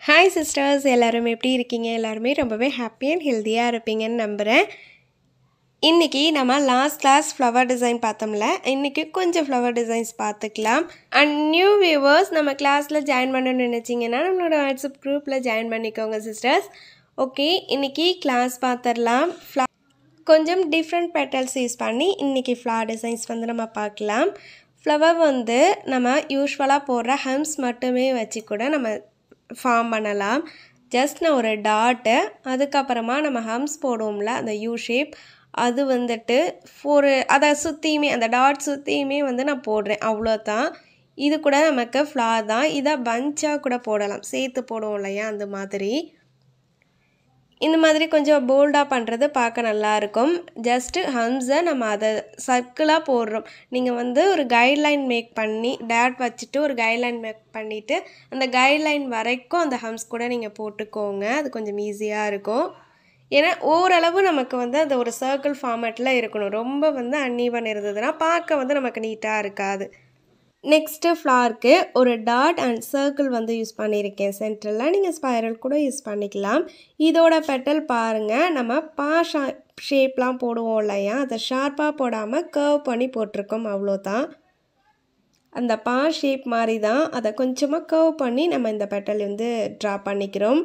hi sisters எல்லாரும் எப்படி இருக்கீங்க எல்லாருமே ரொம்பவே ஹாப்பி அண்ட் ஹெல்த்தியாக இருப்பீங்கன்னு நம்புகிறேன் இன்றைக்கி நம்ம லாஸ்ட் கிளாஸ் ஃப்ளவர் டிசைன் பார்த்தோம்ல இன்றைக்கி கொஞ்சம் ஃப்ளவர் டிசைன்ஸ் பார்த்துக்கலாம் அண்ட் நியூ வியூவர்ஸ் நம்ம கிளாஸில் ஜாயின் பண்ணணும்னு நினச்சிங்கன்னா நம்மளோட வாட்ஸ்அப் குரூப்பில் ஜாயின் பண்ணிக்கோங்க சிஸ்டர்ஸ் ஓகே இன்றைக்கி கிளாஸ் பார்த்துடலாம் ஃப்ளா கொஞ்சம் டிஃப்ரெண்ட் பெட்டல்ஸ் யூஸ் பண்ணி இன்றைக்கி ஃப்ளவர் டிசைன்ஸ் வந்து நம்ம பார்க்கலாம் ஃப்ளவர் வந்து நம்ம யூஸ்வலாக போடுற ஹம்ஸ் மட்டுமே வச்சு கூட நம்ம ஃபார்ம் பண்ணலாம் ஜஸ்ட் நான் ஒரு டாட்டு அதுக்கப்புறமா நம்ம ஹம்ஸ் போடுவோம்ல அந்த யூ ஷேப் அது வந்துட்டு ஒரு அதை சுற்றியுமே அந்த டாட் சுற்றியுமே வந்து நான் போடுறேன் அவ்வளோதான் இது கூட நமக்கு ஃப்ளார் தான் இதை பஞ்சாக கூட போடலாம் சேர்த்து போடுவோம் இல்லையா அந்த மாதிரி இந்த மாதிரி கொஞ்சம் போல்டாக பண்ணுறது பார்க்க நல்லாயிருக்கும் ஜஸ்ட்டு ஹம்ஸை நம்ம அதை சர்க்கிளாக போடுறோம் நீங்கள் வந்து ஒரு கைட்லைன் மேக் பண்ணி டேட் வச்சுட்டு ஒரு கைட்லைன் மேக் பண்ணிவிட்டு அந்த கைட்லைன் வரைக்கும் அந்த ஹம்ஸ் கூட நீங்கள் போட்டுக்கோங்க அது கொஞ்சம் ஈஸியாக இருக்கும் ஏன்னா ஓரளவு நமக்கு வந்து அந்த ஒரு சர்க்கிள் ஃபார்மேட்டில் இருக்கணும் ரொம்ப வந்து அன்னீவன் இருந்ததுன்னா பார்க்க வந்து நமக்கு நீட்டாக இருக்காது நெக்ஸ்ட்டு ஃப்ளார்க்கு ஒரு டாட் அண்ட் சர்க்கிள் வந்து யூஸ் பண்ணியிருக்கேன் சென்டரில் நீங்கள் ஸ்பைரல் கூட யூஸ் பண்ணிக்கலாம் இதோட பெட்டல் பாருங்கள் நம்ம பா ஷா ஷேப்லாம் போடுவோம் இல்லையா அதை ஷார்ப்பாக போடாமல் கர்வ் பண்ணி போட்டிருக்கோம் அவ்வளோதான் அந்த பா ஷேப் மாதிரி தான் அதை கொஞ்சமாக கர்வ் பண்ணி நம்ம இந்த பெட்டல் வந்து ட்ரா பண்ணிக்கிறோம்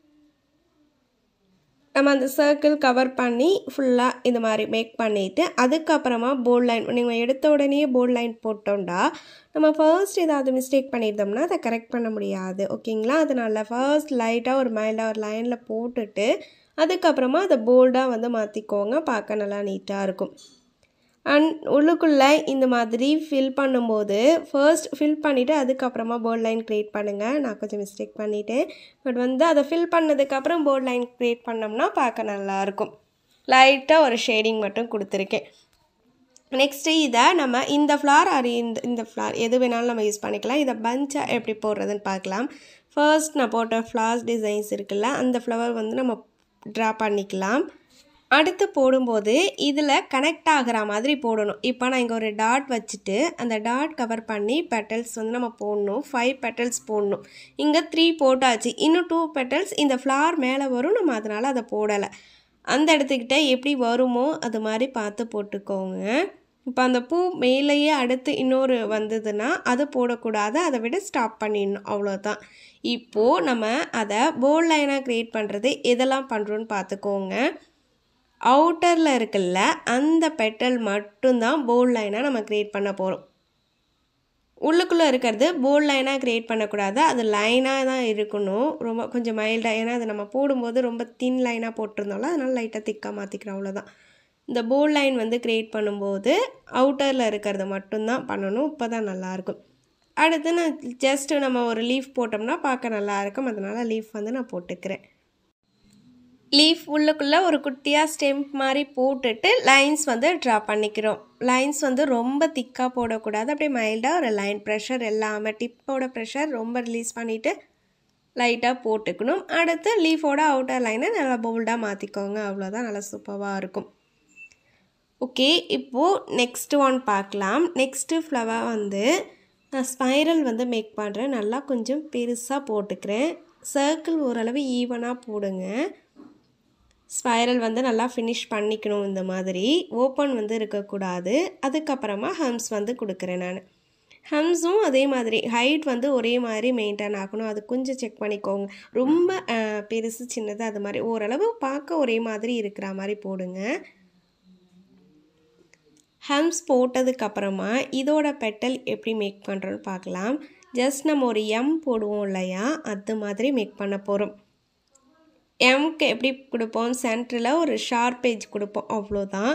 நம்ம அந்த சர்க்கிள் கவர் பண்ணி ஃபுல்லாக இந்த மாதிரி மேக் பண்ணிவிட்டு அதுக்கப்புறமா போர்ட் லைன் நீங்கள் எடுத்த உடனே போர்ட் லைன் போட்டோம்டா நம்ம ஃபர்ஸ்ட் ஏதாவது மிஸ்டேக் பண்ணியிருந்தோம்னா அதை கரெக்ட் பண்ண முடியாது ஓகேங்களா அதனால் ஃபர்ஸ்ட் லைட்டாக ஒரு மைல்டாக ஒரு லைனில் போட்டுட்டு அதுக்கப்புறமா அதை போல்டாக வந்து மாற்றிக்கோங்க பார்க்க நல்லா நீட்டாக இருக்கும் அண்ட் உள்ளுக்குள்ளே இந்த மாதிரி ஃபில் பண்ணும்போது ஃபர்ஸ்ட் ஃபில் பண்ணிவிட்டு அதுக்கப்புறமா போர்ட் லைன் க்ரியேட் பண்ணுங்கள் நான் கொஞ்சம் மிஸ்டேக் பண்ணிவிட்டேன் பட் வந்து அதை ஃபில் பண்ணதுக்கப்புறம் போர்ட் லைன் க்ரியேட் பண்ணோம்னா பார்க்க நல்லாயிருக்கும் லைட்டாக ஒரு ஷேடிங் மட்டும் கொடுத்துருக்கேன் நெக்ஸ்ட்டு இதை நம்ம இந்த ஃப்ளார் அது இந்த இந்த ஃப்ளார் எது வேணாலும் நம்ம யூஸ் பண்ணிக்கலாம் இதை பஞ்சாக எப்படி போடுறதுன்னு பார்க்கலாம் ஃபர்ஸ்ட் நான் போட்ட ஃப்ளார்ஸ் டிசைன்ஸ் இருக்குல்ல அந்த ஃப்ளவர் வந்து நம்ம ட்ரா பண்ணிக்கலாம் அடுத்து போடும்போது இதில் கனெக்ட் ஆகிற மாதிரி போடணும் இப்போ நான் இங்கே ஒரு டாட் வச்சுட்டு அந்த டாட் கவர் பண்ணி பெட்டல்ஸ் வந்து நம்ம போடணும் ஃபைவ் பெட்டல்ஸ் போடணும் இங்கே த்ரீ போட்டாச்சு இன்னும் டூ பெட்டல்ஸ் இந்த ஃப்ளார் மேலே வரும் நம்ம அதனால் அதை போடலை அந்த இடத்துக்கிட்ட எப்படி வருமோ அது மாதிரி பார்த்து போட்டுக்கோங்க இப்போ அந்த பூ மேலேயே அடுத்து இன்னொரு வந்ததுன்னா அது போடக்கூடாது அதை விட ஸ்டாப் பண்ணிடணும் அவ்வளோதான் இப்போது நம்ம அதை போர்ட் லைனாக க்ரியேட் பண்ணுறது எதெல்லாம் பண்ணுறோன்னு பார்த்துக்கோங்க அவுட்டரில் இருக்குல்ல அந்த பெட்டல் மட்டும்தான் போல்ட் லைனாக நம்ம க்ரியேட் பண்ண போகிறோம் உள்ளுக்குள்ளே இருக்கிறது போல்ட் லைனாக க்ரியேட் பண்ணக்கூடாது அது லைனாக தான் இருக்கணும் ரொம்ப கொஞ்சம் மைல்டாக ஏன்னா அது நம்ம போடும்போது ரொம்ப தின் லைனாக போட்டிருந்தோம்ல அதனால் லைட்டாக திக்காக மாற்றிக்கிறோம் அவ்வளோதான் இந்த போல்ட் லைன் வந்து க்ரியேட் பண்ணும்போது அவுட்டரில் இருக்கிறது மட்டும்தான் பண்ணணும் இப்போ தான் நல்லாயிருக்கும் அடுத்து நான் ஜஸ்ட்டு நம்ம ஒரு லீஃப் போட்டோம்னா பார்க்க நல்லாயிருக்கும் அதனால் லீஃப் வந்து நான் போட்டுக்கிறேன் லீஃப் உள்ளுக்குள்ளே ஒரு குட்டியாக ஸ்டெம்ப் மாதிரி போட்டுட்டு லைன்ஸ் வந்து ட்ரா பண்ணிக்கிறோம் லைன்ஸ் வந்து ரொம்ப திக்காக போடக்கூடாது அப்படியே மைல்டாக ஒரு லைன் ப்ரெஷர் எல்லாமே டிப்போட ப்ரெஷர் ரொம்ப ரிலீஸ் பண்ணிவிட்டு லைட்டாக போட்டுக்கணும் அடுத்து லீஃபோட அவுட்டர் லைனை நல்லா போல்டாக மாற்றிக்கோங்க அவ்வளோதான் நல்லா சூப்பராக இருக்கும் ஓகே இப்போது நெக்ஸ்ட் ஒன் பார்க்கலாம் நெக்ஸ்ட்டு ஃப்ளவர் வந்து நான் ஸ்பைரல் வந்து மேக் பண்ணுறேன் நல்லா கொஞ்சம் பெருசாக போட்டுக்கிறேன் சர்க்கிள் ஓரளவு ஈவனாக போடுங்க ஸ்பைரல் வந்து நல்லா ஃபினிஷ் பண்ணிக்கணும் இந்த மாதிரி ஓப்பன் வந்து இருக்கக்கூடாது அதுக்கப்புறமா ஹம்ஸ் வந்து கொடுக்குறேன் நான் ஹம்ஸும் அதே மாதிரி ஹைட் வந்து ஒரே மாதிரி மெயின்டைன் ஆகணும் அது கொஞ்சம் செக் பண்ணிக்கோங்க ரொம்ப பெருசு சின்னது அது மாதிரி ஓரளவு பார்க்க ஒரே மாதிரி இருக்கிற மாதிரி போடுங்க ஹம்ஸ் போட்டதுக்கப்புறமா இதோட பெட்டல் எப்படி மேக் பண்ணுறோன்னு பார்க்கலாம் ஜஸ்ட் நம்ம ஒரு எம் போடுவோம் இல்லையா அது மாதிரி மேக் பண்ண போகிறோம் எம்க்கு எப்படி கொடுப்போம் சென்டரில் ஒரு ஷார்ப் பேஜ் கொடுப்போம் அவ்வளோதான்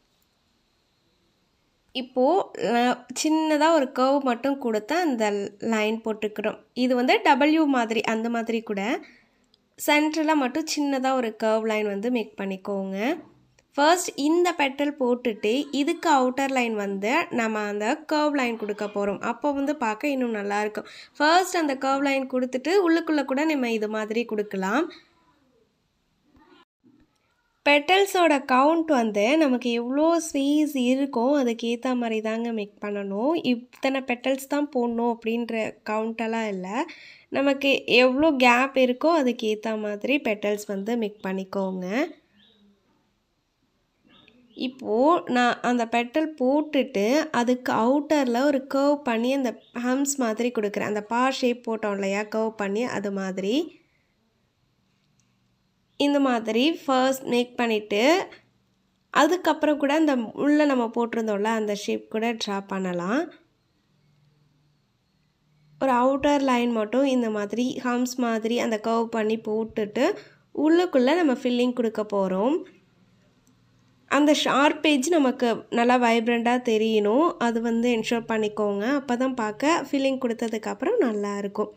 இப்போது சின்னதாக ஒரு கர்வ் மட்டும் கொடுத்தா அந்த லைன் போட்டுக்கிறோம் இது வந்து டபிள்யூ மாதிரி அந்த மாதிரி கூட சென்டரில் மட்டும் சின்னதாக ஒரு கர்வ் லைன் வந்து மேக் பண்ணிக்கோங்க ஃபர்ஸ்ட் இந்த பெட்டல் போட்டுட்டு இதுக்கு அவுட்டர் லைன் வந்து நம்ம அந்த கர்வ் லைன் கொடுக்க போகிறோம் அப்போ வந்து பார்க்க இன்னும் நல்லாயிருக்கும் ஃபர்ஸ்ட் அந்த கர்வ் லைன் கொடுத்துட்டு உள்ளுக்குள்ளே கூட நம்ம இது மாதிரி கொடுக்கலாம் பெட்டல்ஸோட கவுண்ட் வந்து நமக்கு எவ்வளோ ஸ்பேஸ் இருக்கோ அதுக்கு ஏற்ற மாதிரி தாங்க மேக் பண்ணணும் இத்தனை பெட்டல்ஸ் தான் போடணும் அப்படின்ற கவுண்டெல்லாம் இல்லை நமக்கு எவ்வளோ கேப் இருக்கோ அதுக்கு ஏற்ற மாதிரி பெட்டல்ஸ் வந்து மேக் பண்ணிக்கோங்க இப்போது நான் அந்த பெட்டல் போட்டுட்டு அதுக்கு அவுட்டரில் ஒரு கர்வ் பண்ணி அந்த ஹம்ஸ் மாதிரி கொடுக்குறேன் அந்த பா ஷேப் போட்டோம் இல்லையா கர்வ் பண்ணி அது மாதிரி இந்த மாதிரி ஃபர்ஸ்ட் மேக் பண்ணிவிட்டு அதுக்கப்புறம் கூட அந்த உள்ளே நம்ம போட்டிருந்தோம்ல அந்த ஷேப் கூட ட்ரா பண்ணலாம் ஒரு அவுட்டர் லைன் மட்டும் இந்த மாதிரி ஹம்ஸ் மாதிரி அந்த கர்வ் பண்ணி போட்டுட்டு உள்ளுக்குள்ளே நம்ம ஃபில்லிங் கொடுக்க போகிறோம் அந்த ஷார்ப் பேஜ் நமக்கு நல்லா வைப்ரண்ட்டாக தெரியணும் அது வந்து என்ஷோர் பண்ணிக்கோங்க அப்போ தான் பார்க்க ஃபில்லிங் கொடுத்ததுக்கப்புறம் நல்லாயிருக்கும்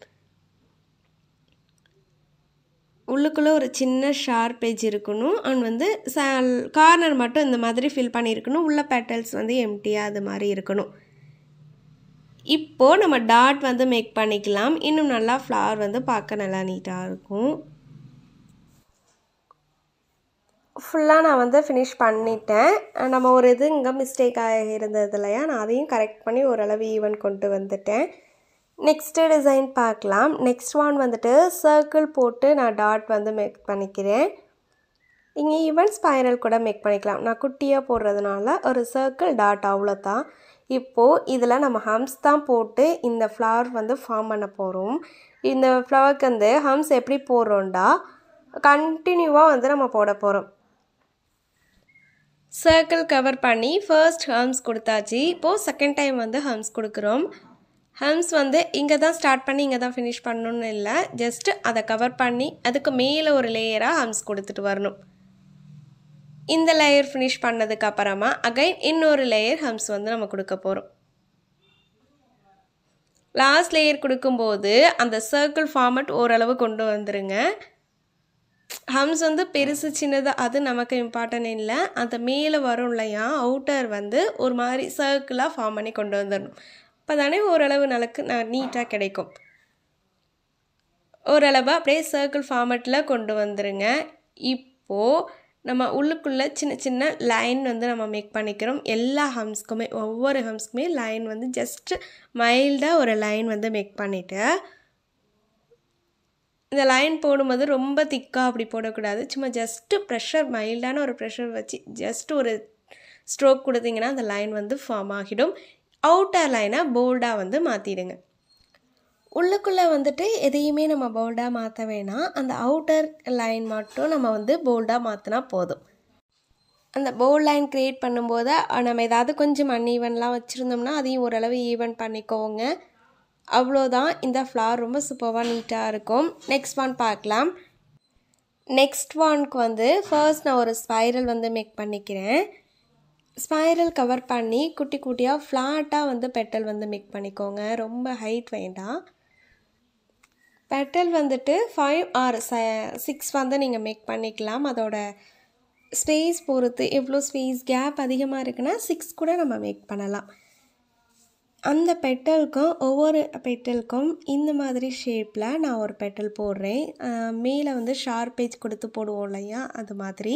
உள்ளுக்குள்ளே ஒரு சின்ன ஷார்ப் பேஜ் இருக்கணும் அண்ட் வந்து ச கார்னர் மட்டும் இந்த மாதிரி ஃபில் பண்ணியிருக்கணும் உள்ள பேட்டல்ஸ் வந்து எம்டியாக அது மாதிரி இருக்கணும் இப்போது நம்ம டாட் வந்து மேக் பண்ணிக்கலாம் இன்னும் நல்லா ஃப்ளவர் வந்து பார்க்க நல்லா நீட்டாக இருக்கும் ஃபுல்லாக நான் வந்து ஃபினிஷ் பண்ணிட்டேன் நம்ம ஒரு இது இங்கே மிஸ்டேக் ஆகி இருந்தது இல்லையா நான் அதையும் கரெக்ட் பண்ணி ஓரளவு ஈவன் கொண்டு வந்துட்டேன் நெக்ஸ்ட்டு டிசைன் பார்க்கலாம் நெக்ஸ்ட் ஒன் வந்துட்டு சர்க்கிள் போட்டு நான் டாட் வந்து மேக் பண்ணிக்கிறேன் இங்கே ஈவன் ஸ்பைரல் கூட மேக் பண்ணிக்கலாம் நான் குட்டியாக போடுறதுனால ஒரு சர்க்கிள் டாட் அவ்வளோதான் இப்போது இதில் நம்ம ஹம்ஸ் தான் போட்டு இந்த ஃப்ளவர் வந்து ஃபார்ம் பண்ண போகிறோம் இந்த ஃப்ளவருக்கு வந்து ஹம்ஸ் எப்படி போடுறோண்டா கண்டினியூவாக வந்து நம்ம போட போகிறோம் சர்க்கிள் கவர் பண்ணி ஃபர்ஸ்ட் ஹம்ஸ் கொடுத்தாச்சு இப்போது செகண்ட் டைம் வந்து ஹம்ஸ் கொடுக்குறோம் ஹம்ஸ் வந்து இங்கே தான் ஸ்டார்ட் பண்ணி இங்கே தான் ஃபினிஷ் பண்ணணும்னு இல்லை ஜஸ்ட்டு அதை கவர் பண்ணி அதுக்கு மேலே ஒரு லேயராக ஹம்ஸ் கொடுத்துட்டு வரணும் இந்த லேயர் ஃபினிஷ் பண்ணதுக்கு அப்புறமா அகைன் இன்னொரு லேயர் ஹம்ஸ் வந்து நம்ம கொடுக்க போகிறோம் லாஸ்ட் லேயர் கொடுக்கும்போது அந்த சர்க்கிள் ஃபார்மட் ஓரளவு கொண்டு வந்துருங்க ஹம்ஸ் வந்து பெருசு சின்னது அது நமக்கு இம்பார்ட்டன் இல்லை அந்த மேலே வரும் இல்லையா அவுட்டர் வந்து ஒரு மாதிரி சர்க்கிளாக ஃபார்ம் பண்ணி கொண்டு வந்துடணும் அப்போ தானே ஓரளவு நமக்கு நீட்டாக கிடைக்கும் ஓரளவு அப்படியே சர்க்கிள் ஃபார்மட்டில் கொண்டு வந்துருங்க இப்போது நம்ம உள்ளுக்குள்ளே சின்ன சின்ன லைன் வந்து நம்ம மேக் பண்ணிக்கிறோம் எல்லா ஹம்ஸ்க்குமே ஒவ்வொரு ஹம்ஸ்க்குமே லைன் வந்து ஜஸ்ட்டு மைல்டாக ஒரு லைன் வந்து மேக் பண்ணிவிட்டு இந்த லைன் போடும்போது ரொம்ப திக்காக அப்படி போடக்கூடாது சும்மா ஜஸ்ட்டு ப்ரெஷர் மைல்டான ஒரு ப்ரெஷர் வச்சு ஜஸ்ட் ஒரு ஸ்ட்ரோக் கொடுத்தீங்கன்னா அந்த லைன் வந்து ஃபார்ம் ஆகிடும் அவுட்டர் லைனை போல்டாக வந்து மாற்றிடுங்க உள்ளுக்குள்ளே வந்துட்டு எதையுமே நம்ம போல்டாக மாற்ற வேணாம் அந்த அவுட்டர் லைன் மட்டும் நம்ம வந்து போல்டாக மாற்றினா போதும் அந்த போல்ட் லைன் க்ரியேட் பண்ணும்போது நம்ம ஏதாவது கொஞ்சம் அன்ஈவன்லாம் வச்சுருந்தோம்னா அதையும் ஓரளவு ஈவன் பண்ணிக்கோங்க அவ்வளோதான் இந்த ஃப்ளார் ரொம்ப சூப்பராக நீட்டாக இருக்கும் நெக்ஸ்ட் ஒன் பார்க்கலாம் நெக்ஸ்ட் ஒன்க்கு வந்து ஃபர்ஸ்ட் நான் ஒரு ஸ்பைரல் வந்து மேக் பண்ணிக்கிறேன் ஸ்பைரல் கவர் பண்ணி குட்டி குட்டியாக ஃப்ளாட்டாக வந்து பெட்டல் வந்து மேக் பண்ணிக்கோங்க ரொம்ப ஹைட் வேண்டாம் பெட்டல் வந்துட்டு ஃபைவ் ஆர் ச சிக்ஸ் வந்து நீங்கள் மேக் பண்ணிக்கலாம் அதோட ஸ்பேஸ் பொறுத்து எவ்வளோ ஸ்பேஸ் கேப் அதிகமாக இருக்குன்னா சிக்ஸ் கூட நம்ம மேக் பண்ணலாம் அந்த பெட்டலுக்கும் ஒவ்வொரு பெட்டலுக்கும் இந்த மாதிரி ஷேப்பில் நான் ஒரு பெட்டல் போடுறேன் மேலே வந்து ஷார்ப் பேஜ் கொடுத்து போடுவோம் இல்லையா அது மாதிரி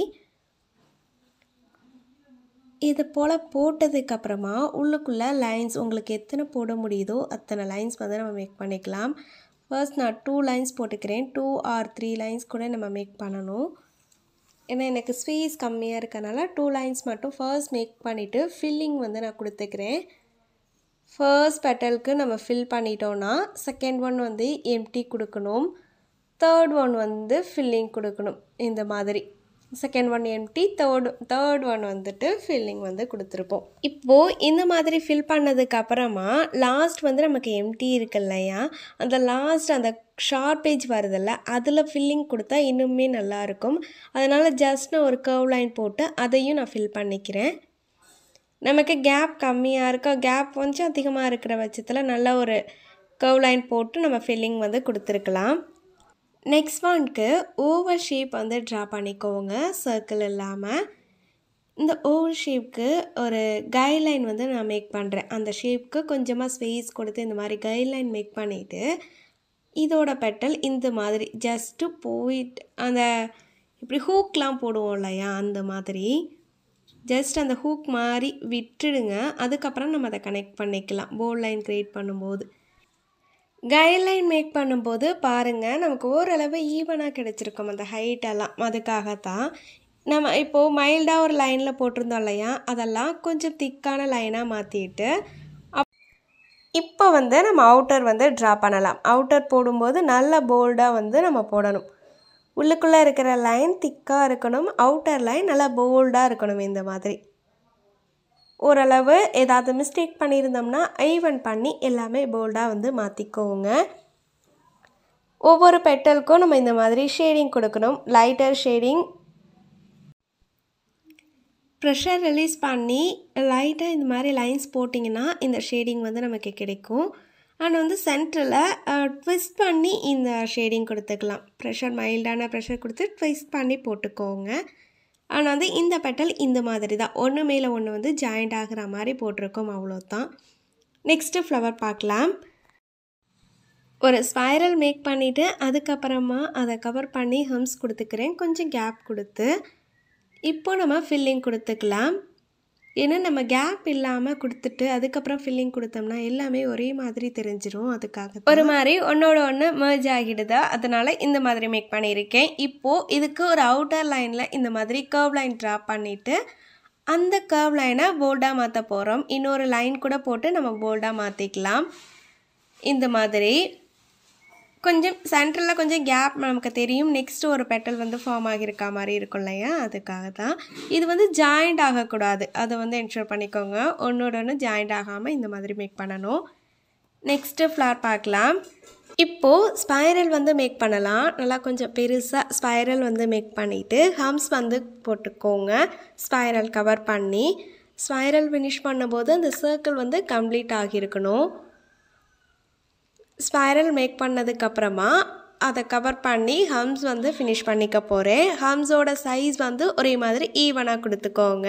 இது போல் போட்டதுக்கப்புறமா உள்ளுக்குள்ளே லைன்ஸ் உங்களுக்கு எத்தனை போட முடியுதோ அத்தனை லைன்ஸ் வந்து நம்ம மேக் பண்ணிக்கலாம் ஃபர்ஸ்ட் நான் டூ லைன்ஸ் போட்டுக்கிறேன் டூ ஆர் த்ரீ லைன்ஸ் கூட நம்ம மேக் பண்ணணும் ஏன்னா எனக்கு ஸ்பேஸ் கம்மியாக இருக்கனால டூ லைன்ஸ் மட்டும் ஃபர்ஸ்ட் மேக் பண்ணிவிட்டு ஃபில்லிங் வந்து நான் கொடுத்துக்கிறேன் ஃபர்ஸ்ட் பெட்டலுக்கு நம்ம ஃபில் பண்ணிட்டோன்னா செகண்ட் ஒன் வந்து எம்டி கொடுக்கணும் தேர்ட் ஒன் வந்து ஃபில்லிங் கொடுக்கணும் இந்த மாதிரி second one empty third third one வந்துட்டு ஃபில்லிங் வந்து கொடுத்துருப்போம் இப்போது இந்த மாதிரி ஃபில் பண்ணதுக்கு அப்புறமா லாஸ்ட் வந்து நமக்கு எம்டி இருக்கு இல்லையா அந்த லாஸ்ட் அந்த ஷார்ட் பேஜ் வருதில்ல அதில் ஃபில்லிங் கொடுத்தா இன்னுமே நல்லாயிருக்கும் அதனால் ஜஸ்ட் நான் ஒரு கர்வ் லைன் போட்டு அதையும் நான் ஃபில் பண்ணிக்கிறேன் நமக்கு கேப் கம்மியாக இருக்கா கேப் கொஞ்சம் அதிகமாக இருக்கிற பட்சத்தில் நல்ல ஒரு கர்வ் லைன் போட்டு நம்ம ஃபில்லிங் வந்து கொடுத்துருக்கலாம் நெக்ஸ்ட் ஒன்க்கு ஓவர் ஷேப் வந்து ட்ரா பண்ணிக்கோங்க சர்க்கிள் இல்லாமல் இந்த ஓவர் ஷேப்க்கு ஒரு கைட்லைன் வந்து நான் மேக் பண்ணுறேன் அந்த ஷேப்க்கு கொஞ்சமாக ஸ்பேஸ் கொடுத்து இந்த மாதிரி கைட்லைன் மேக் பண்ணிவிட்டு இதோட பெட்டல் இந்த மாதிரி ஜஸ்ட்டு போயிட்டு அந்த இப்படி ஹூக்லாம் போடுவோம் இல்லையா அந்த மாதிரி ஜஸ்ட் அந்த ஹூக் மாதிரி விட்டுடுங்க அதுக்கப்புறம் நம்ம அதை கனெக்ட் பண்ணிக்கலாம் போல் லைன் க்ரியேட் பண்ணும்போது கைட்லைன் மேக் பண்ணும்போது பாருங்கள் நமக்கு ஓரளவு ஈவனாக கிடச்சிருக்கும் அந்த ஹைட்டெல்லாம் அதுக்காகத்தான் நம்ம இப்போது மைல்டாக ஒரு லைனில் போட்டிருந்தோம் இல்லையா அதெல்லாம் கொஞ்சம் திக்கான லைனாக மாற்றிட்டு அப் இப்போ வந்து நம்ம அவுட்டர் வந்து ட்ரா பண்ணலாம் அவுட்டர் போடும்போது நல்ல போல்டாக வந்து நம்ம போடணும் உள்ளுக்குள்ளே இருக்கிற லைன் திக்காக இருக்கணும் அவுட்டர் லைன் நல்லா போல்டாக இருக்கணும் இந்த மாதிரி ஓரளவு ஏதாவது மிஸ்டேக் பண்ணியிருந்தோம்னா ஐவன் பண்ணி எல்லாமே போல்டாக வந்து மாற்றிக்கோங்க ஒவ்வொரு பெட்டலுக்கும் நம்ம இந்த மாதிரி ஷேடிங் கொடுக்கணும் லைட்டர் ஷேடிங் ப்ரெஷர் ரிலீஸ் பண்ணி லைட்டாக இந்த மாதிரி லைன்ஸ் போட்டிங்கன்னா இந்த ஷேடிங் வந்து நமக்கு கிடைக்கும் அண்ட் வந்து சென்டரில் ட்விஸ்ட் பண்ணி இந்த ஷேடிங் கொடுத்துக்கலாம் ப்ரெஷர் மைல்டான ப்ரெஷர் கொடுத்து ட்விஸ்ட் பண்ணி போட்டுக்கோங்க ஆனால் வந்து இந்த பெட்டல் இந்த மாதிரி தான் ஒன்று மேலே ஒன்று வந்து ஜாயிண்ட் ஆகிற மாதிரி போட்டிருக்கோம் அவ்வளோதான் நெக்ஸ்ட்டு ஃப்ளவர் பார்க்கலாம் ஒரு ஸ்பைரல் மேக் பண்ணிவிட்டு அதுக்கப்புறமா அதை கவர் பண்ணி ஹம்ஸ் கொடுத்துக்கிறேன் கொஞ்சம் கேப் கொடுத்து இப்போ நம்ம ஃபில்லிங் கொடுத்துக்கலாம் ஏன்னா நம்ம கேப் இல்லாமல் கொடுத்துட்டு அதுக்கப்புறம் ஃபில்லிங் கொடுத்தோம்னா எல்லாமே ஒரே மாதிரி தெரிஞ்சிரும் அதுக்காக ஒரு மாதிரி ஒன்றோட ஒன்று merge ஆகிடுதா அதனால் இந்த மாதிரி மேக் பண்ணியிருக்கேன் இப்போது இதுக்கு ஒரு அவுட்டர் லைனில் இந்த மாதிரி கர்வ் லைன் ட்ரா பண்ணிவிட்டு அந்த கர்வ் லைனை போல்டாக மாற்ற போகிறோம் இன்னொரு லைன் கூட போட்டு நம்ம போல்டாக மாற்றிக்கலாம் இந்த மாதிரி கொஞ்சம் சென்டரில் கொஞ்சம் கேப் நமக்கு தெரியும் நெக்ஸ்ட் ஒரு பெட்டல் வந்து ஃபார்ம் ஆகியிருக்க மாதிரி இருக்கும் இல்லையா அதுக்காக தான் இது வந்து ஜாயிண்ட் ஆகக்கூடாது அதை வந்து என்ஷூர் பண்ணிக்கோங்க ஒன்றோட ஒன்று ஜாயிண்ட் ஆகாமல் இந்த மாதிரி மேக் பண்ணணும் நெக்ஸ்ட்டு ஃப்ளார் பார்க்கலாம் இப்போது ஸ்பைரல் வந்து மேக் பண்ணலாம் நல்லா கொஞ்சம் பெருசாக ஸ்பைரல் வந்து மேக் பண்ணிவிட்டு ஹம்ஸ் வந்து போட்டுக்கோங்க ஸ்பைரல் கவர் பண்ணி ஸ்பைரல் ஃபினிஷ் பண்ணும்போது அந்த சர்க்கிள் வந்து கம்ப்ளீட் ஆகியிருக்கணும் ஸ்பைரல் மேக் பண்ணதுக்கப்புறமா அதை கவர் பண்ணி ஹம்ஸ் வந்து ஃபினிஷ் பண்ணிக்க போகிறேன் ஹம்ஸோட சைஸ் வந்து ஒரே மாதிரி ஈவனாக கொடுத்துக்கோங்க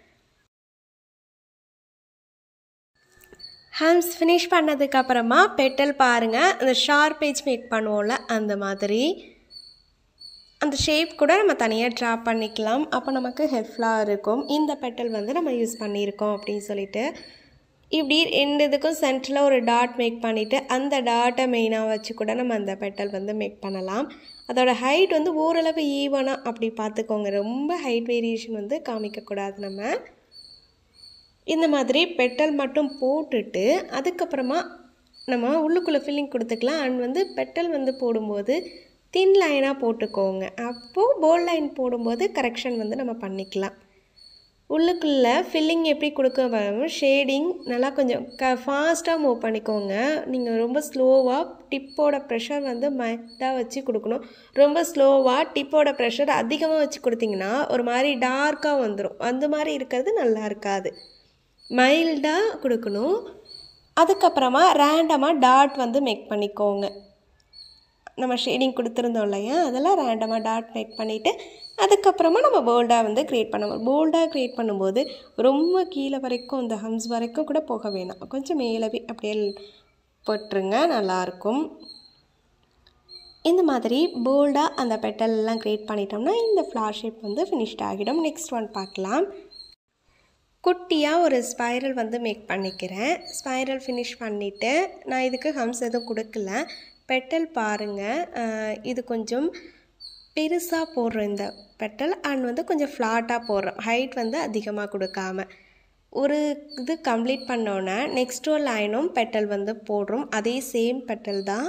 ஹம்ஸ் ஃபினிஷ் பண்ணதுக்கப்புறமா பெட்டல் பாருங்கள் அந்த ஷார்ப் பேஜ் மேக் பண்ணுவோம்ல அந்த மாதிரி அந்த ஷேப் கூட நம்ம தனியாக ட்ரா பண்ணிக்கலாம் அப்போ நமக்கு ஹெல்ப்ஃபுல்லாக இருக்கும் இந்த பெட்டல் வந்து நம்ம யூஸ் பண்ணியிருக்கோம் அப்படின்னு சொல்லிட்டு இப்படி ரெண்டு இதுக்கும் சென்டரில் ஒரு டாட் மேக் பண்ணிவிட்டு அந்த டாட்டை மெயினாக வச்சு கூட நம்ம அந்த பெட்டல் வந்து மேக் பண்ணலாம் அதோட ஹைட் வந்து ஓரளவு ஈவனாக அப்படி பார்த்துக்கோங்க ரொம்ப ஹைட் வேரியேஷன் வந்து காமிக்கக்கூடாது நம்ம இந்த மாதிரி பெட்டல் மட்டும் போட்டுட்டு அதுக்கப்புறமா நம்ம உள்ளுக்குள்ளே ஃபில்லிங் கொடுத்துக்கலாம் அண்ட் வந்து பெட்டல் வந்து போடும்போது தின் லைனாக போட்டுக்கோங்க அப்போது போல் லைன் போடும்போது கரெக்ஷன் வந்து நம்ம பண்ணிக்கலாம் உள்ளுக்குள்ளே ஃபில்லிங் எப்படி கொடுக்க வரும் ஷேடிங் நல்லா கொஞ்சம் க ஃபாஸ்ட்டாக மூவ் பண்ணிக்கோங்க நீங்கள் ரொம்ப ஸ்லோவாக டிப்போட ப்ரெஷர் வந்து மைட்டாக வச்சு கொடுக்கணும் ரொம்ப ஸ்லோவாக டிப்போட ப்ரெஷர் அதிகமாக வச்சு கொடுத்தீங்கன்னா ஒரு மாதிரி டார்க்காக வந்துடும் அந்த மாதிரி இருக்கிறது நல்லா இருக்காது மைல்டாக கொடுக்கணும் அதுக்கப்புறமா ரேண்டமாக டாட் வந்து மேக் பண்ணிக்கோங்க நம்ம ஷேடிங் கொடுத்துருந்தோம் இல்லையா அதெல்லாம் ரேண்டமாக டாட் மேக் பண்ணிவிட்டு அதுக்கப்புறமா நம்ம போல்டாக வந்து க்ரியேட் பண்ணுவோம் போல்டாக க்ரியேட் பண்ணும்போது ரொம்ப கீழே வரைக்கும் இந்த ஹம்ஸ் வரைக்கும் கூட போக வேணாம் கொஞ்சம் மேலவே அப்படியே போட்டுருங்க நல்லாயிருக்கும் இந்த மாதிரி போல்டாக அந்த பெட்டல்லாம் க்ரியேட் பண்ணிட்டோம்னா இந்த ஃப்ளார் ஷேப் வந்து ஃபினிஷ்ட் ஆகிடும் நெக்ஸ்ட் ஒன் பார்க்கலாம் குட்டியாக ஒரு ஸ்பைரல் வந்து மேக் பண்ணிக்கிறேன் ஸ்பைரல் ஃபினிஷ் பண்ணிவிட்டு நான் இதுக்கு ஹம்ஸ் எதுவும் கொடுக்கல பெட்டல் பாருங்கள் இது கொஞ்சம் பெருசாக போடுறோம் இந்த பெட்டல் அண்ட் வந்து கொஞ்சம் ஃப்ளாட்டாக போடுறோம் ஹைட் வந்து அதிகமாக கொடுக்காம ஒரு இது கம்ப்ளீட் பண்ணோன்னே நெக்ஸ்ட் ஒரு லைனும் பெட்டல் வந்து போடுறோம் அதே சேம் பெட்டல் தான்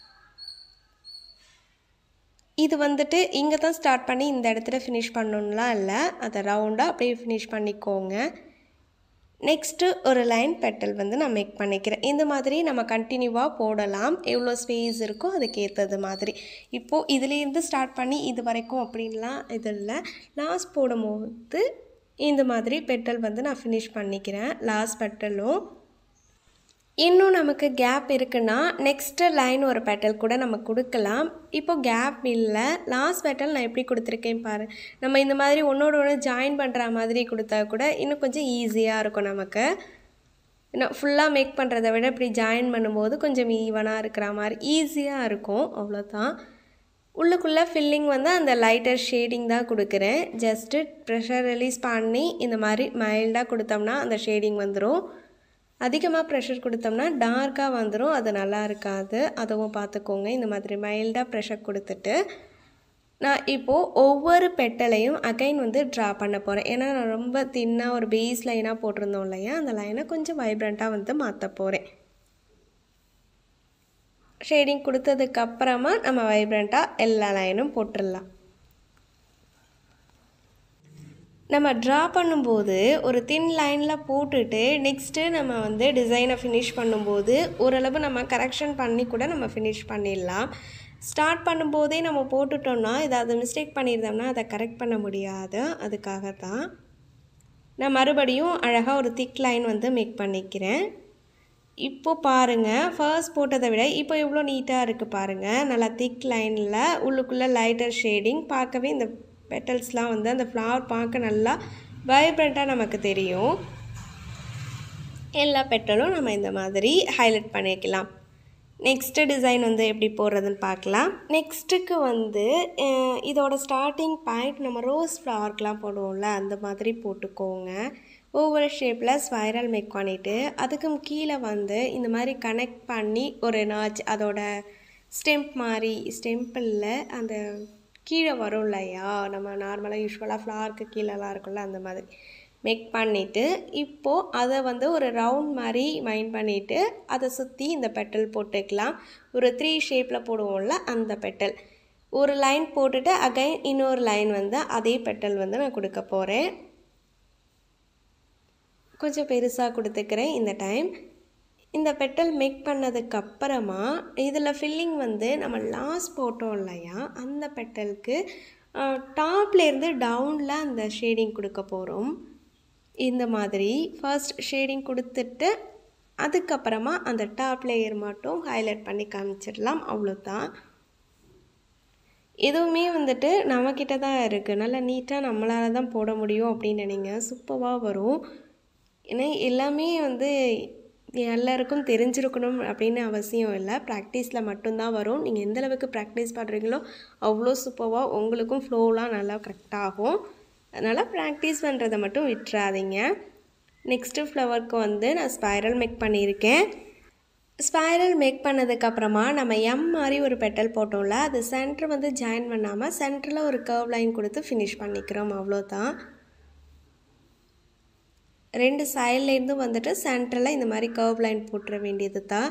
இது வந்துட்டு இங்கே தான் ஸ்டார்ட் பண்ணி இந்த இடத்துல ஃபினிஷ் பண்ணணும்லாம் இல்லை அதை ரவுண்டாக அப்படியே ஃபினிஷ் பண்ணிக்கோங்க நெக்ஸ்ட்டு ஒரு லைன் பெட்டல் வந்து நான் மேக் பண்ணிக்கிறேன் இந்த மாதிரி நம்ம கண்டினியூவாக போடலாம் எவ்வளோ ஸ்பேஸ் இருக்கோ அதுக்கு ஏற்றது மாதிரி இப்போது இதுலேருந்து ஸ்டார்ட் பண்ணி இது வரைக்கும் அப்படின்லாம் இது இல்லை லாஸ்ட் போடும்போது இந்த மாதிரி பெட்டல் வந்து நான் ஃபினிஷ் பண்ணிக்கிறேன் லாஸ்ட் பெட்டலும் இன்னும் நமக்கு கேப் இருக்குன்னா நெக்ஸ்ட்டு லைன் ஒரு பெட்டல் கூட நம்ம கொடுக்கலாம் இப்போ கேப் இல்லை லாஸ்ட் பெட்டல் நான் எப்படி கொடுத்துருக்கேன் பாரு நம்ம இந்த மாதிரி ஒன்றோட ஒன்று ஜாயின் பண்ணுற மாதிரி கொடுத்தா கூட இன்னும் கொஞ்சம் ஈஸியாக இருக்கும் நமக்கு இன்னும் ஃபுல்லாக மேக் பண்ணுறதை விட இப்படி ஜாயின் பண்ணும்போது கொஞ்சம் ஈவனாக இருக்கிற மாதிரி ஈஸியாக இருக்கும் அவ்வளோதான் உள்ளுக்குள்ளே ஃபில்லிங் வந்து அந்த லைட்டர் ஷேடிங் தான் கொடுக்குறேன் ஜஸ்ட்டு ப்ரெஷர் ரிலீஸ் பண்ணி இந்த மாதிரி மைல்டாக கொடுத்தோம்னா அந்த ஷேடிங் வந்துடும் அதிகமாக ப்ரெஷர் கொடுத்தோம்னா டார்க்காக வந்துடும் அது நல்லா இருக்காது அதுவும் பார்த்துக்கோங்க இந்த மாதிரி மைல்டாக ப்ரெஷர் கொடுத்துட்டு நான் இப்போது ஒவ்வொரு பெட்டலையும் அகைன் வந்து ட்ரா பண்ண போகிறேன் ஏன்னா நான் ரொம்ப தின்னாக ஒரு பேஸ் லைனாக போட்டிருந்தோம் இல்லையா அந்த லைனை கொஞ்சம் வைப்ரண்ட்டாக வந்து மாற்ற போகிறேன் ஷேடிங் கொடுத்ததுக்கப்புறமா நம்ம வைப்ரண்ட்டாக எல்லா லைனும் போட்டுடலாம் நம்ம ட்ரா பண்ணும்போது ஒரு தின் லைனில் போட்டுட்டு நெக்ஸ்ட்டு நம்ம வந்து டிசைனை ஃபினிஷ் பண்ணும்போது ஓரளவு நம்ம கரெக்ஷன் பண்ணி கூட நம்ம ஃபினிஷ் பண்ணிடலாம் ஸ்டார்ட் பண்ணும்போதே நம்ம போட்டுட்டோம்னா ஏதாவது மிஸ்டேக் பண்ணியிருந்தோம்னா அதை கரெக்ட் பண்ண முடியாது அதுக்காக தான் நான் மறுபடியும் அழகாக ஒரு திக் லைன் வந்து மேக் பண்ணிக்கிறேன் இப்போ பாருங்கள் ஃபர்ஸ்ட் போட்டதை விட இப்போ இவ்வளோ நீட்டாக இருக்குது பாருங்கள் நல்லா திக் லைனில் உள்ளுக்குள்ளே லைட்டர் ஷேடிங் பார்க்கவே இந்த பெட்டல்ஸ்லாம் வந்து அந்த ஃப்ளவர் பார்க்க நல்லா வைப்ரண்ட்டாக நமக்கு தெரியும் எல்லா பெட்டலும் நம்ம இந்த மாதிரி ஹைலைட் பண்ணிக்கலாம் நெக்ஸ்ட்டு டிசைன் வந்து எப்படி போடுறதுன்னு பார்க்கலாம் நெக்ஸ்ட்டுக்கு வந்து அஹ், இதோட ஸ்டார்டிங் பாயிண்ட் நம்ம ரோஸ் ஃப்ளவர்க்கெலாம் போடுவோம்ல அந்த மாதிரி போட்டுக்கோங்க ஒவ்வொரு ஷேப்பில் ஸ்பைரல் மேக் பண்ணிவிட்டு அதுக்கும் கீழே வந்து இந்த மாதிரி கனெக்ட் பண்ணி ஒரு நாச் அதோட ஸ்டெம்ப் மாதிரி ஸ்டெம்பில் அந்த கீழே வரும் இல்லையா நம்ம நார்மலாக யூஸ்வலாக ஃப்ளவருக்கு கீழெல்லாம் இருக்கும்ல அந்த மாதிரி மேக் பண்ணிவிட்டு இப்போது அதை வந்து ஒரு ரவுண்ட் மாதிரி மைண்ட் பண்ணிவிட்டு அதை சுற்றி இந்த பெட்டல் போட்டுக்கலாம் ஒரு த்ரீ ஷேப்பில் போடுவோம்ல அந்த பெட்டல் ஒரு லைன் போட்டுட்டு அகைன் இன்னொரு லைன் வந்து அதே பெட்டல் வந்து நான் கொடுக்க போகிறேன் கொஞ்சம் பெருசாக கொடுத்துக்கிறேன் இந்த டைம் இந்த பெட்டல் மேக் பண்ணதுக்கு அப்புறமா இதில் ஃபில்லிங் வந்து நம்ம லாஸ்ட் போட்டோம் இல்லையா அந்த பெட்டலுக்கு டாப்லேருந்து டவுனில் அந்த ஷேடிங் கொடுக்க போகிறோம் இந்த மாதிரி ஃபர்ஸ்ட் ஷேடிங் கொடுத்துட்டு அதுக்கப்புறமா அந்த டாப் லேயர் மட்டும் ஹைலைட் பண்ணி காமிச்சிடலாம் அவ்வளோதான் இதுவுமே வந்துட்டு நம்மக்கிட்ட தான் இருக்குது நல்லா நீட்டாக நம்மளால் தான் போட முடியும் அப்படின்னு நினைங்க சூப்பராக வரும் ஏன்னா எல்லாமே வந்து எல்லாருக்கும் தெரிஞ்சிருக்கணும் அப்படின்னு அவசியம் இல்லை ப்ராக்டிஸில் மட்டும்தான் வரும் நீங்கள் எந்த அளவுக்கு ப்ராக்டிஸ் பண்ணுறீங்களோ அவ்வளோ சூப்பராக உங்களுக்கும் ஃப்ளோலாம் நல்லா கரெக்டாகும் அதனால் ப்ராக்டிஸ் பண்ணுறதை மட்டும் விட்டுறாதீங்க நெக்ஸ்ட்டு ஃப்ளவருக்கு வந்து நான் ஸ்பைரல் மேக் பண்ணியிருக்கேன் ஸ்பைரல் மேக் பண்ணதுக்கப்புறமா நம்ம எம் மாதிரி ஒரு பெட்டல் போட்டோம்ல அது சென்டர் வந்து ஜாயின் பண்ணாமல் சென்டரில் ஒரு கர்வ் லைன் கொடுத்து ஃபினிஷ் பண்ணிக்கிறோம் அவ்வளோதான் ரெண்டு சைட்லேருந்து வந்துட்டு சென்டரில் இந்த மாதிரி கர்வ் லைன் போட்டுற வேண்டியது தான்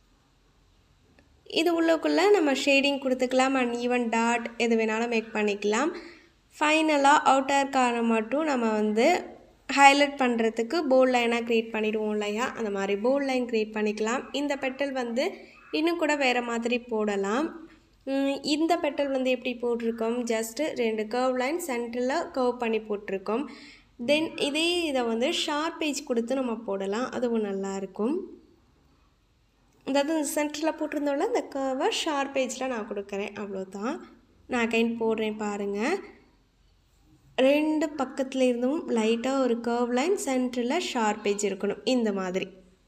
இது உள்ளக்குள்ளே நம்ம ஷேடிங் கொடுத்துக்கலாம் அண்ட் ஈவன் டாட் எது வேணாலும் மேக் பண்ணிக்கலாம் ஃபைனலாக அவுட்டர் காரை மட்டும் நம்ம வந்து ஹைலைட் பண்ணுறதுக்கு போல்ட் லைனாக க்ரியேட் பண்ணிடுவோம் இல்லையா அந்த மாதிரி போல்ட் லைன் க்ரியேட் பண்ணிக்கலாம் இந்த பெட்டல் வந்து இன்னும் கூட வேறு மாதிரி போடலாம் உம், இந்த பெட்டல் வந்து எப்படி போட்டிருக்கோம் ஜஸ்ட்டு ரெண்டு கர்வ் லைன் சென்டரில் கர்வ் பண்ணி போட்டிருக்கோம் தென் இதே இதை வந்து ஷார்ப் பேஜ் கொடுத்து நம்ம போடலாம் அதுவும் நல்லாயிருக்கும் அதாவது இந்த சென்டரில் போட்டிருந்தோம்ல அந்த கர்வை ஷார்ப் பேஜில் நான் கொடுக்குறேன் அவ்வளோதான் நான் அகைன் போடுறேன் பாருங்கள் ரெண்டு பக்கத்துல இருந்தும் லைட்டாக ஒரு கர்வ் லைன் சென்டரில் ஷார்ப் பேஜ் இருக்கணும் இந்த மாதிரி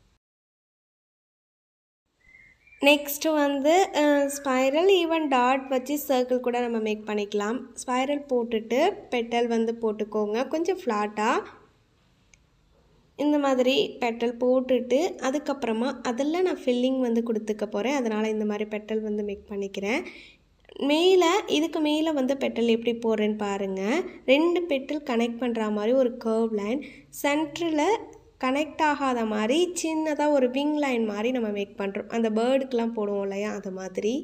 நெக்ஸ்ட்டு வந்து ஸ்பைரல் ஈவன் டாட் வச்சு சர்க்கிள் கூட நம்ம மேக் பண்ணிக்கலாம் ஸ்பைரல் போட்டுட்டு பெட்டல் வந்து போட்டுக்கோங்க கொஞ்சம் ஃப்ளாட்டாக இந்த மாதிரி பெட்டல் போட்டுட்டு அதுக்கப்புறமா அதில் நான் ஃபில்லிங் வந்து கொடுத்துக்க போகிறேன் அதனால் இந்த மாதிரி பெட்டல் வந்து மேக் பண்ணிக்கிறேன் மேலே இதுக்கு மேலே வந்து பெட்டல் எப்படி போடுறேன்னு பாருங்கள் ரெண்டு பெட்டல் கனெக்ட் பண்ணுற மாதிரி ஒரு கர்வ் லைன் சென்டரில் கனெக்ட் ஆகாத மாதிரி சின்னதாக ஒரு விங் லைன் மாதிரி நம்ம மேக் பண்ணுறோம் அந்த பேர்டுக்கெலாம் போடுவோம் இல்லையா அது மாதிரி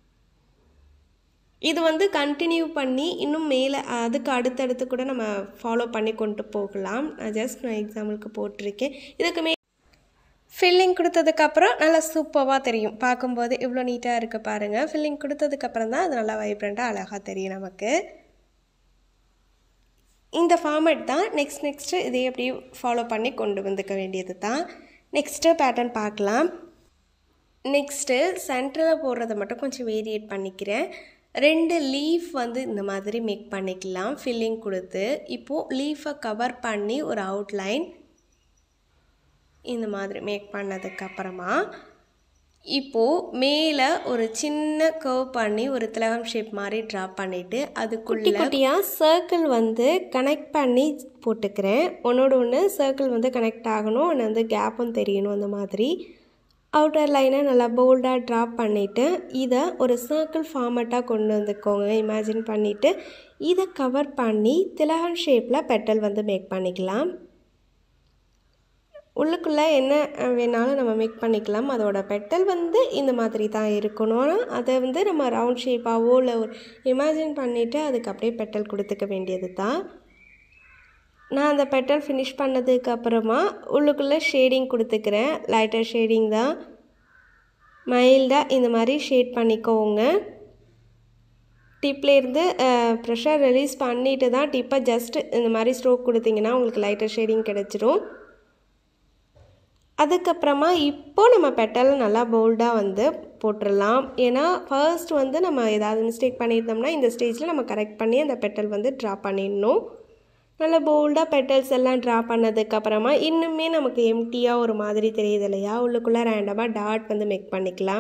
இது வந்து கண்டினியூ பண்ணி இன்னும் மேலே அதுக்கு அடுத்தடுத்து கூட நம்ம ஃபாலோ பண்ணி கொண்டு போகலாம் நான் ஜஸ்ட் நான் எக்ஸாம்பிளுக்கு போட்டிருக்கேன் இதுக்கு மே ஃபில்லிங் கொடுத்ததுக்கப்புறம் நல்லா சூப்பராக தெரியும் பார்க்கும்போது இவ்வளோ நீட்டாக இருக்க பாருங்கள் ஃபில்லிங் கொடுத்ததுக்கப்புறம் தான் அது நல்லா வைப்ரண்ட்டாக அழகாக தெரியும் நமக்கு இந்த ஃபார்மேட் தான் நெக்ஸ்ட் நெக்ஸ்ட்டு இதே அப்படியே ஃபாலோ பண்ணி கொண்டு வந்துக்க வேண்டியது தான் நெக்ஸ்ட்டு பேட்டர்ன் பார்க்கலாம் நெக்ஸ்ட்டு சென்டரில் போடுறத மட்டும் கொஞ்சம் வேரியேட் பண்ணிக்கிறேன் ரெண்டு லீஃப் வந்து இந்த மாதிரி மேக் பண்ணிக்கலாம் ஃபில்லிங் கொடுத்து இப்போது லீஃபை கவர் பண்ணி ஒரு அவுட்லைன் இந்த மாதிரி மேக் பண்ணதுக்கப்புறமா இப்போது மேலே ஒரு சின்ன கர்வ் பண்ணி ஒரு திலகம் ஷேப் மாதிரி ட்ரா பண்ணிவிட்டு அதுக்குள்ளே குட்டியாக சர்க்கிள் வந்து கனெக்ட் பண்ணி போட்டுக்கிறேன் ஒன்றோட ஒன்று சர்க்கிள் வந்து கனெக்ட் ஆகணும் ஒன்று வந்து கேப்பும் தெரியணும் அந்த மாதிரி அவுட்டர் லைனை நல்லா போல்டாக ட்ரா பண்ணிவிட்டு இதை ஒரு சர்க்கிள் ஃபார்மட்டாக கொண்டு வந்துக்கோங்க இமேஜின் பண்ணிவிட்டு இதை கவர் பண்ணி திலகம் ஷேப்பில் பெட்டல் வந்து மேக் பண்ணிக்கலாம் உள்ளுக்குள்ளே என்ன வேணாலும் நம்ம மேக் பண்ணிக்கலாம் அதோட பெட்டல் வந்து இந்த மாதிரி தான் இருக்கணும் அதை வந்து நம்ம ரவுண்ட் ஷேப்பாகவோ இல்லை ஒரு இமேஜின் பண்ணிவிட்டு அதுக்கு அப்படியே பெட்டல் கொடுத்துக்க வேண்டியது தான் நான் அந்த பெட்டல் ஃபினிஷ் பண்ணதுக்கு அப்புறமா உள்ளுக்குள்ளே ஷேடிங் கொடுத்துக்கிறேன் லைட்டர் ஷேடிங் தான் மைல்டாக இந்த மாதிரி ஷேட் பண்ணிக்கோங்க டிப்லேருந்து ப்ரெஷர் ரிலீஸ் பண்ணிட்டு தான் டிப்பை ஜஸ்ட் இந்த மாதிரி ஸ்ட்ரோக் கொடுத்தீங்கன்னா உங்களுக்கு லைட்டர் ஷேடிங் கிடச்சிரும் அதுக்கப்புறமா இப்போ நம்ம பெட்டலை நல்லா போல்டாக வந்து போட்டுடலாம் ஏன்னா ஃபர்ஸ்ட் வந்து நம்ம ஏதாவது மிஸ்டேக் பண்ணியிருந்தோம்னா இந்த ஸ்டேஜில் நம்ம கரெக்ட் பண்ணி அந்த பெட்டல் வந்து ட்ரா பண்ணிடணும் நல்லா போல்டாக பெட்டல்ஸ் எல்லாம் ட்ரா பண்ணதுக்கப்புறமா இன்னுமே நமக்கு எம்டியாக ஒரு மாதிரி தெரியுது இல்லையா உள்ளுக்குள்ளே ரேண்டமாக டாட் வந்து மேக் பண்ணிக்கலாம்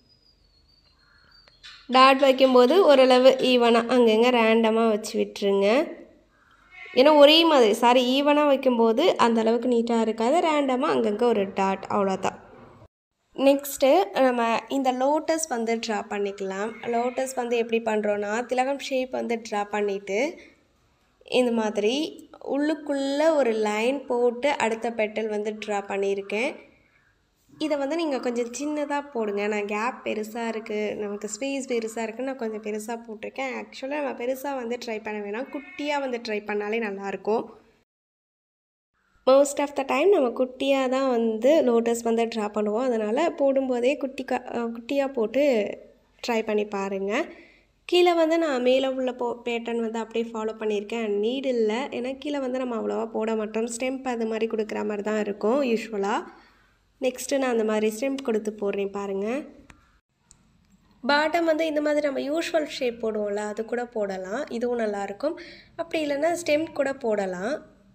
டாட் வைக்கும்போது ஓரளவு ஈவனாக அங்கங்கே ரேண்டமாக வச்சு விட்டுருங்க ஏன்னா ஒரே மாதிரி சாரி ஈவனாக வைக்கும்போது அந்த அளவுக்கு நீட்டாக இருக்காது ரேண்டமாக அங்கங்கே ஒரு டாட் அவ்வளோதான் நெக்ஸ்ட்டு நம்ம இந்த லோட்டஸ் வந்து ட்ரா பண்ணிக்கலாம் லோட்டஸ் வந்து எப்படி பண்ணுறோன்னா திலகம் ஷேப் வந்து ட்ரா பண்ணிவிட்டு இந்த மாதிரி உள்ளுக்குள்ளே ஒரு லைன் போட்டு அடுத்த பெட்டல் வந்து ட்ரா பண்ணியிருக்கேன் இதை வந்து நீங்கள் கொஞ்சம் சின்னதாக போடுங்க நான் கேப் பெருசாக இருக்குது நமக்கு ஸ்பேஸ் பெருசாக இருக்குது நான் கொஞ்சம் பெருசாக போட்டிருக்கேன் ஆக்சுவலாக நம்ம பெருசாக வந்து ட்ரை பண்ண வேணாம் குட்டியாக வந்து ட்ரை பண்ணாலே நல்லாயிருக்கும் மோஸ்ட் ஆஃப் த டைம் நம்ம குட்டியாக தான் வந்து லோட்டஸ் வந்து ட்ரா பண்ணுவோம் அதனால் போடும்போதே குட்டி க குட்டியாக போட்டு ட்ரை பண்ணி பாருங்கள் கீழே வந்து நான் மேலே உள்ள போ பேட்டர்ன் வந்து அப்படியே ஃபாலோ பண்ணியிருக்கேன் நீட் இல்லை ஏன்னா கீழே வந்து நம்ம அவ்வளோவா போட மாட்டோம் ஸ்டெம்ப் அது மாதிரி கொடுக்குற மாதிரி தான் இருக்கும் யூஸ்வலாக நெக்ஸ்ட்டு நான் அந்த மாதிரி ஸ்டெம்ப் கொடுத்து போடுறேன் பாருங்கள் பாட்டம் வந்து இந்த மாதிரி நம்ம யூஸ்வல் ஷேப் போடுவோம்ல அது கூட போடலாம் இதுவும் நல்லாயிருக்கும் அப்படி இல்லைன்னா ஸ்டெம்ப் கூட போடலாம்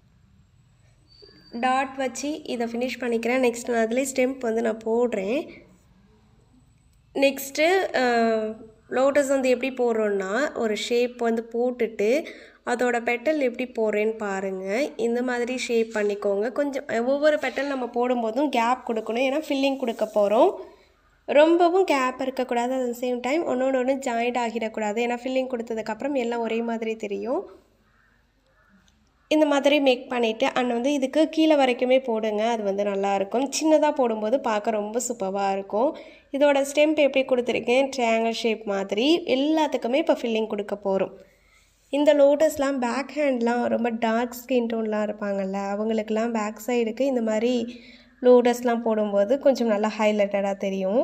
டாட் வச்சு இதை ஃபினிஷ் பண்ணிக்கிறேன் நெக்ஸ்ட் நான் அதிலே ஸ்டெம்ப் வந்து நான் போடுறேன் நெக்ஸ்ட்டு லோட்டஸ் வந்து எப்படி போடுறோன்னா ஒரு ஷேப் வந்து போட்டுட்டு அதோட பெட்டல் எப்படி போடுறேன்னு பாருங்கள் இந்த மாதிரி ஷேப் பண்ணிக்கோங்க கொஞ்சம் ஒவ்வொரு பெட்டல் நம்ம போடும்போதும் கேப் கொடுக்கணும் ஏன்னா ஃபில்லிங் கொடுக்க போகிறோம் ரொம்பவும் கேப் இருக்கக்கூடாது அட் சேம் டைம் ஒன்றோட ஒன்று ஜாயிண்ட் ஆகிடக்கூடாது ஏன்னா ஃபில்லிங் கொடுத்ததுக்கப்புறம் எல்லாம் ஒரே மாதிரி தெரியும் இந்த மாதிரி மேக் பண்ணிவிட்டு அண்ட் வந்து இதுக்கு கீழே வரைக்குமே போடுங்க அது வந்து நல்லாயிருக்கும் சின்னதாக போடும்போது பார்க்க ரொம்ப சூப்பராக இருக்கும் இதோட ஸ்டெம்ப் எப்படி கொடுத்துருக்கேன் ட்ரையாங்கல் ஷேப் மாதிரி எல்லாத்துக்குமே இப்போ ஃபில்லிங் கொடுக்க போகிறோம் இந்த லோட்டஸ்லாம் பேக் ஹேண்ட்லாம் ரொம்ப டார்க் ஸ்கின் டோன்லாம் இருப்பாங்கள்ல அவங்களுக்கெல்லாம் பேக் சைடுக்கு இந்த மாதிரி லோட்டஸ்லாம் போடும்போது கொஞ்சம் நல்லா ஹைலைட்டடாக தெரியும்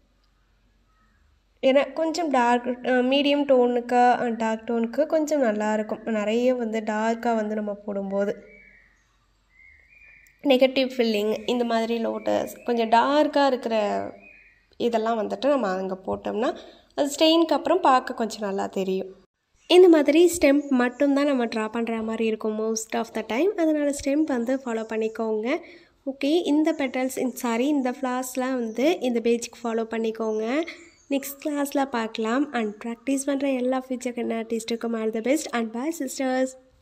ஏன்னா கொஞ்சம் டார்க் மீடியம் டோனுக்கு டார்க் டோனுக்கு கொஞ்சம் நல்லாயிருக்கும் நிறைய வந்து டார்க்காக வந்து நம்ம போடும்போது நெகட்டிவ் ஃபில்லிங் இந்த மாதிரி லோட்டஸ் கொஞ்சம் டார்க்காக இருக்கிற இதெல்லாம் வந்துட்டு நம்ம அங்கே போட்டோம்னா அது ஸ்டெயினுக்கு அப்புறம் பார்க்க கொஞ்சம் நல்லா தெரியும் இந்த மாதிரி ஸ்டெம்ப் மட்டும்தான் நம்ம ட்ரா பண்ணுற மாதிரி இருக்கும் மோஸ்ட் ஆஃப் த டைம் அதனால் ஸ்டெம்ப் வந்து ஃபாலோ பண்ணிக்கோங்க ஓகே இந்த பெட்டல்ஸ் சாரி இந்த ஃப்ளார்ஸ்லாம் வந்து இந்த பேஜுக்கு ஃபாலோ பண்ணிக்கோங்க நெக்ஸ்ட் கிளாஸில் பார்க்கலாம் அண்ட் ப்ராக்டிஸ் பண்ணுற எல்லா ஃபியூச்சர் கண்ண ஆர்டிஸ்ட்டுக்கும் all the best and bye sisters